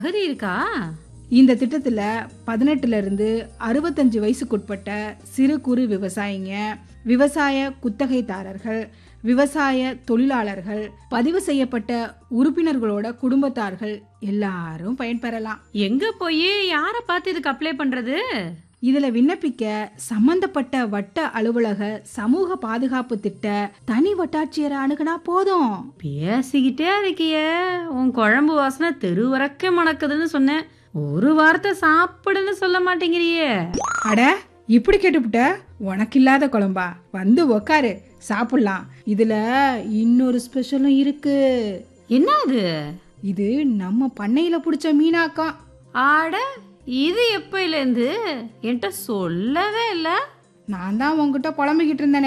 தகுதி இருக்கா இந்த திட்டத்துல பதினெட்டுல இருந்து அறுபத்தஞ்சு வயசுக்குட்பட்ட சிறு குறு விவசாயிங்க விவசாய குத்தகைதாரர்கள் விவசாய தொழிலாளர்கள் பதிவு செய்யப்பட்ட உறுப்பினர்களோட குடும்பத்தார்கள் எல்லாரும் பயன்பெறலாம் எங்க போய் யார பார்த்து இதுக்கு அப்ளை பண்றது இதுல விண்ணப்பிக்க சம்பந்தப்பட்ட வட்ட அலுவலக சமூக பாதுகாப்பு திட்ட தனி வட்டாட்சியரை அணுகுனா போதும் பேசிக்கிட்டே இருக்கியே உன் குழம்பு வாசனை தெரு வரைக்கும் மணக்குதுன்னு சொன்னேன் ஒரு வார்த்தை சாப்பிடுன்னு சொல்ல மாட்டேங்கிறியே அட இப்படி கேட்டுப்புட்ட உனக்கு இல்லாத குழம்பா வந்து உக்காரு சாப்பிடலாம் இதுல இன்னொரு ஸ்பெஷலும் இருக்கு என்ன அது இது நம்ம பண்ணையில பிடிச்ச மீனாக்கம் ஆட இது எப்பையில இருந்து என்கிட்ட சொல்லவே இல்ல நான் தான் உன்கிட்ட புலம்பிக்கிட்டு இருந்தேனே